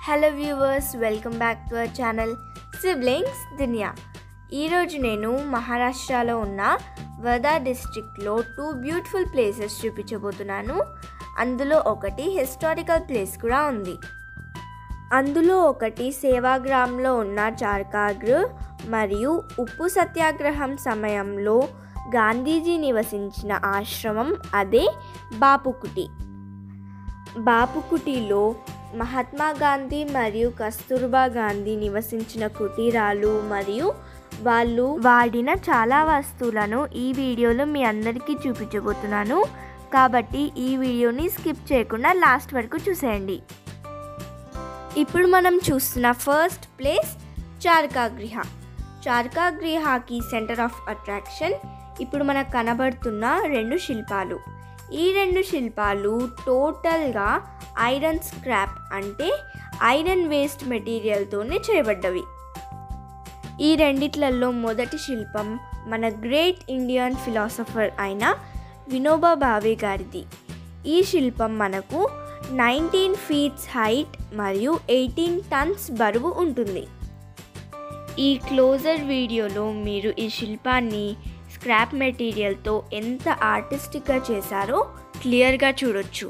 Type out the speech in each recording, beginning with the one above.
hello viewers welcome back to our channel siblings Duniya ఈరోజు నేను మహారాష్ట్రలో ఉన్న వర్ధా డిస్ట్రిక్ట్లో టూ బ్యూటిఫుల్ ప్లేసెస్ చూపించబోతున్నాను అందులో ఒకటి హిస్టారికల్ ప్లేస్ కూడా ఉంది అందులో ఒకటి సేవాగ్రామ్లో ఉన్న చార్కాగ్ర్ మరియు ఉప్పు సత్యాగ్రహం సమయంలో గాంధీజీ నివసించిన ఆశ్రమం అదే బాపుకుటి బాపుకుటిలో మహాత్మా గాంధీ మరియు కస్తూర్బా గాంధీ నివసించిన కుటీరాలు మరియు వాళ్ళు వాడిన చాలా వస్తువులను ఈ వీడియోలో మీ అందరికీ చూపించబోతున్నాను కాబట్టి ఈ వీడియోని స్కిప్ చేయకుండా లాస్ట్ వరకు చూసేయండి ఇప్పుడు మనం చూస్తున్న ఫస్ట్ ప్లేస్ చార్కాగృహ చార్కాగృహకి సెంటర్ ఆఫ్ అట్రాక్షన్ ఇప్పుడు మనకు కనబడుతున్న రెండు శిల్పాలు ఈ రెండు శిల్పాలు టోటల్గా ఐరన్ స్క్రాప్ అంటే ఐరన్ వేస్ట్ మెటీరియల్తోనే చేయబడ్డవి ఈ రెండిట్లలో మొదటి శిల్పం మన గ్రేట్ ఇండియన్ ఫిలాసఫర్ అయిన వినోబా భావే గారిది ఈ శిల్పం మనకు నైన్టీన్ ఫీట్స్ హైట్ మరియు ఎయిటీన్ టన్స్ బరువు ఉంటుంది ఈ క్లోజర్ వీడియోలో మీరు ఈ శిల్పాన్ని స్క్రాప్ మెటీరియల్తో ఎంత ఆర్టిస్టిక్గా చేశారో క్లియర్గా చూడొచ్చు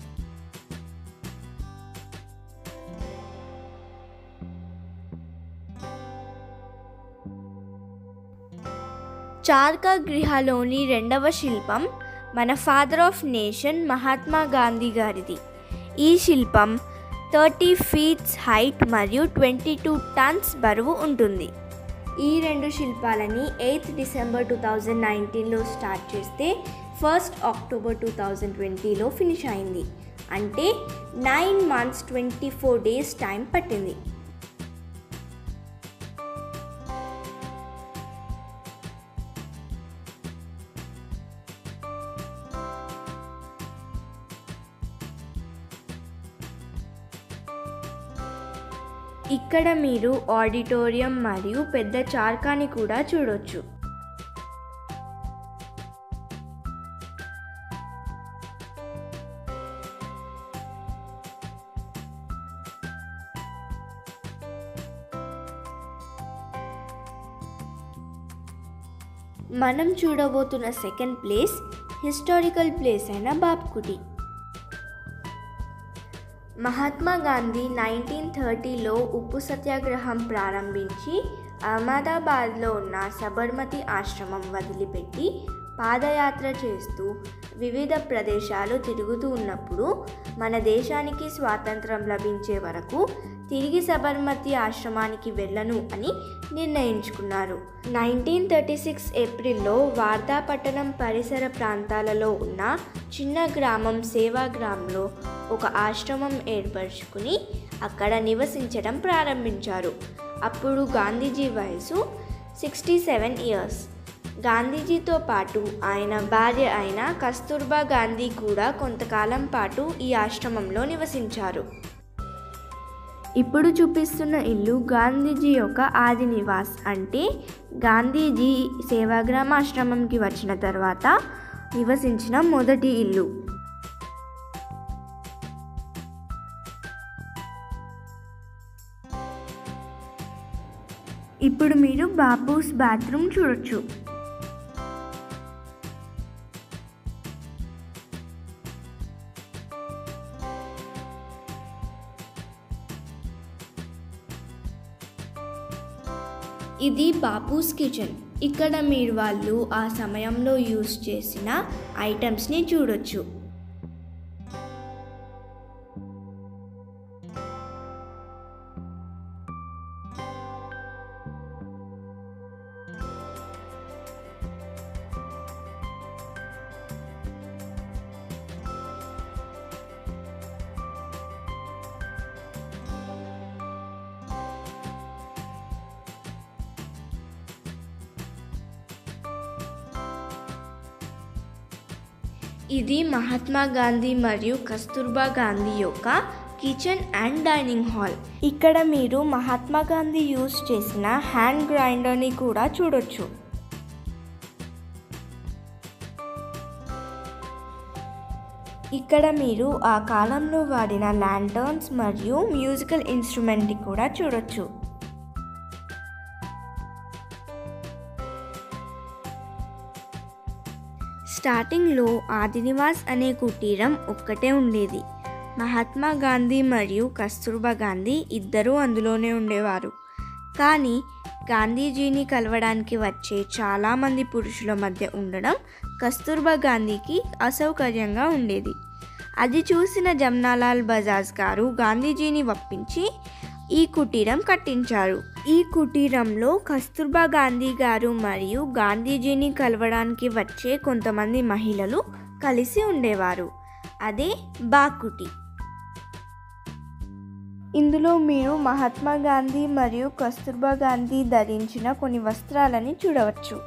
చార్కా గృహలోని రెండవ శిల్పం మన father of nation Mahatma Gandhi గారిది ఈ శిల్పం థర్టీ ఫీట్స్ హైట్ మరియు ట్వంటీ టూ టన్స్ బరువు ఉంటుంది ఈ రెండు శిల్పాలని ఎయిత్ డిసెంబర్ టూ థౌజండ్ నైన్టీన్లో స్టార్ట్ చేస్తే ఫస్ట్ అక్టోబర్ టూ థౌజండ్ ట్వంటీలో ఫినిష్ అయింది అంటే nine months twenty four days time పట్టింది ఇక్కడ మీరు ఆడిటోరియం మరియు పెద్ద చార్కాని కూడా చూడొచ్చు మనం చూడబోతున్న సెకండ్ ప్లేస్ హిస్టారికల్ ప్లేస్ అయిన బాప్కుటి మహాత్మా గాంధీ నైన్టీన్ థర్టీలో ఉప్పు సత్యాగ్రహం ప్రారంభించి అహ్మదాబాద్లో ఉన్న సబర్మతి ఆశ్రమం వదిలిపెట్టి పాదయాత్ర చేస్తూ వివిధ ప్రదేశాలు తిరుగుతూ ఉన్నప్పుడు మన దేశానికి స్వాతంత్రం లభించే వరకు తిరిగి సబర్మతి ఆశ్రమానికి వెళ్ళను అని నిర్ణయించుకున్నారు నైన్టీన్ థర్టీ సిక్స్ ఏప్రిల్లో వార్దా పట్టణం పరిసర ప్రాంతాలలో ఉన్న చిన్న గ్రామం సేవాగ్రామ్లో ఒక ఆశ్రమం ఏర్పరచుకుని అక్కడ నివసించడం ప్రారంభించారు అప్పుడు గాంధీజీ వయసు సిక్స్టీ సెవెన్ ఇయర్స్ గాంధీజీతో పాటు ఆయన భార్య అయిన కస్తూర్బా గాంధీ కూడా కొంతకాలం పాటు ఈ ఆశ్రమంలో నివసించారు ఇప్పుడు చూపిస్తున్న ఇల్లు గాంధీజీ యొక్క ఆది నివాస్ అంటే గాంధీజీ సేవాగ్రామ ఆశ్రమంకి వచ్చిన తర్వాత నివసించిన మొదటి ఇల్లు ఇప్పుడు మీరు బాబూస్ బాత్రూమ్ చూడొచ్చు ఇది బాపూస్ కిచెన్ ఇక్కడ మీరు వాళ్ళు ఆ సమయంలో యూస్ చేసిన ఐటమ్స్ని చూడొచ్చు ఇది మహాత్మా గాంధీ మరియు కస్తూర్బా గాంధీ యొక్క కిచెన్ అండ్ డైనింగ్ హాల్ ఇక్కడ మీరు మహాత్మా గాంధీ యూజ్ చేసిన హ్యాండ్ గ్రైండర్ని కూడా చూడొచ్చు ఇక్కడ మీరు ఆ కాలంలో వాడిన ల్యాంటర్న్స్ మరియు మ్యూజికల్ ఇన్స్ట్రుమెంట్ కూడా చూడొచ్చు స్టార్టింగ్లో ఆదినివాస్ అనే కుటీరం ఒక్కటే ఉండేది మహాత్మా గాంధీ మరియు కస్తూర్బా గాంధీ ఇద్దరూ అందులోనే ఉండేవారు కానీ గాంధీజీని కలవడానికి వచ్చే చాలామంది పురుషుల మధ్య ఉండడం కస్తూర్బా గాంధీకి అసౌకర్యంగా ఉండేది అది చూసిన జమ్నాలాల్ బజాజ్ గారు గాంధీజీని ఒప్పించి ఈ కుటీరం కట్టించారు ఈ కుటీరంలో కస్తూర్బా గాంధీ గారు మరియు గాంధీజీని కలవడానికి వచ్చే కొంతమంది మహిళలు కలిసి ఉండేవారు అదే బాకుటి ఇందులో మీరు మహాత్మా గాంధీ మరియు కస్తూర్బా గాంధీ ధరించిన కొన్ని వస్త్రాలని చూడవచ్చు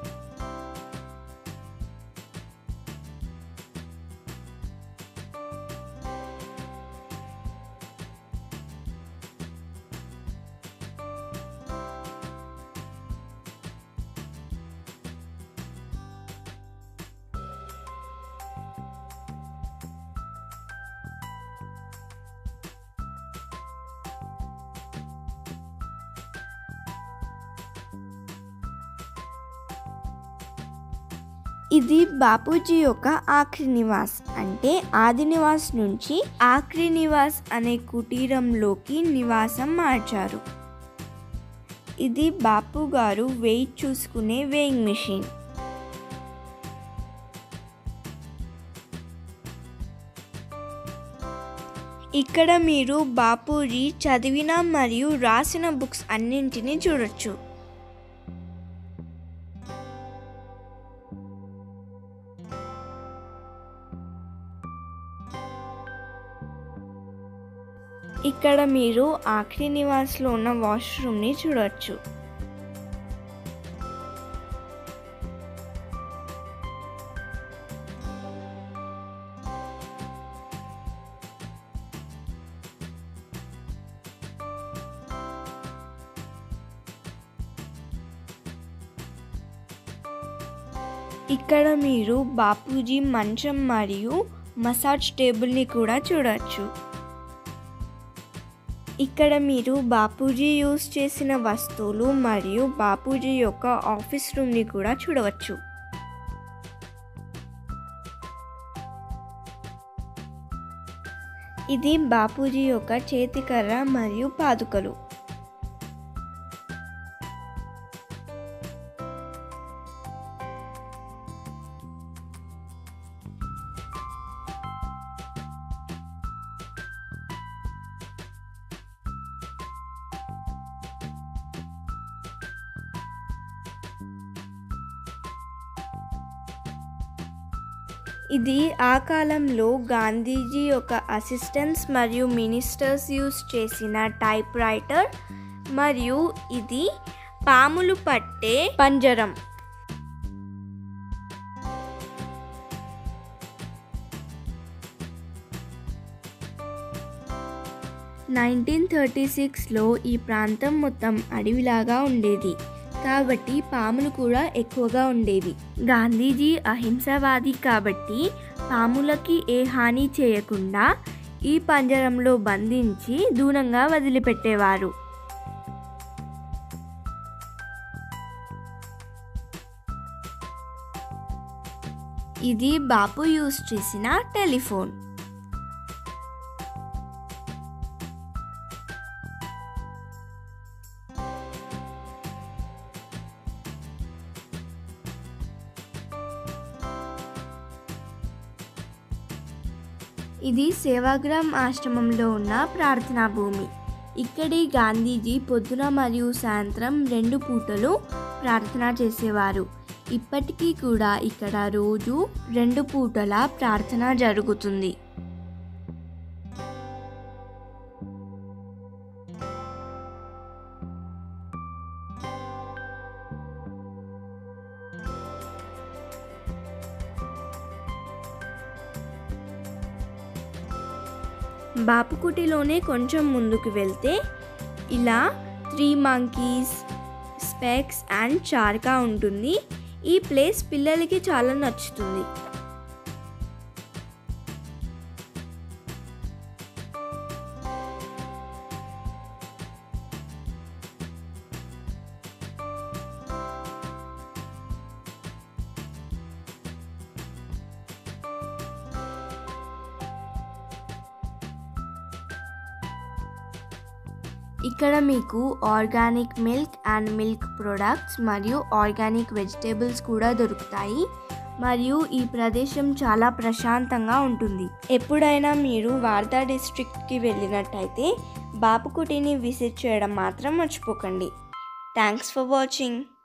ఇది బాపూజీ యొక్క ఆఖరి నివాస్ అంటే ఆది నివాస్ నుంచి ఆఖరి నివాస్ అనే కుటీరంలోకి నివాసం మార్చారు ఇది బాపు గారు వెయిట్ చూసుకునే వేయింగ్ మెషిన్ ఇక్కడ మీరు బాపూజీ చదివిన మరియు రాసిన బుక్స్ అన్నింటినీ చూడొచ్చు ఇక్కడ మీరు ఆఖరి నివాస్లో ఉన్న వాష్రూమ్ని చూడవచ్చు ఇక్కడ మీరు బాపూజీ మంచం మరియు మసాజ్ టేబుల్ని కూడా చూడవచ్చు ఇక్కడ మీరు బాపూజీ యూస్ చేసిన వస్తువులు మరియు బాపూజీ యొక్క ఆఫీస్ రూమ్ని కూడా చూడవచ్చు ఇది బాపూజీ యొక్క చేతికర్ర మరియు పాదుకలు ఇది ఆ కాలంలో గాంధీజీ యొక్క అసిస్టెంట్స్ మరియు మినిస్టర్స్ యూస్ చేసిన టైప్ రైటర్ మరియు ఇది పాములు పట్టే పంజరం నైన్టీన్ థర్టీ సిక్స్లో ఈ ప్రాంతం మొత్తం అడవిలాగా ఉండేది కాబట్టి పాములు కూడా ఎక్కువగా ఉండేవి గాంధీజీ అహింసవాది కాబట్టి పాములకి ఏ హాని చేయకుండా ఈ పంజరంలో బంధించి దూరంగా వదిలిపెట్టేవారు ఇది బాపు యూస్ చేసిన టెలిఫోన్ ఇది సేవాగ్రామ్ ఆశ్రమంలో ఉన్న ప్రార్థనా భూమి ఇక్కడి గాంధీజీ పొద్దున మరియు సాయంత్రం రెండు పూటలు ప్రార్థన చేసేవారు ఇప్పటికీ కూడా ఇక్కడ రోజు రెండు పూటల ప్రార్థన జరుగుతుంది బాపుకుటిలోనే కొంచెం ముందుకు వెళ్తే ఇలా three monkeys specs and charkha ఉంటుంది ఈ ప్లేస్ పిల్లలకి చాలా నచ్చుతుంది ఇక్కడ మీకు organic milk and milk products మరియు ఆర్గానిక్ వెజిటేబుల్స్ కూడా దొరుకుతాయి మరియు ఈ ప్రదేశం చాలా ప్రశాంతంగా ఉంటుంది ఎప్పుడైనా మీరు వార్దా డిస్ట్రిక్ట్కి వెళ్ళినట్టయితే బాపుకుటిని విజిట్ చేయడం మాత్రం మర్చిపోకండి థ్యాంక్స్ ఫర్ వాచింగ్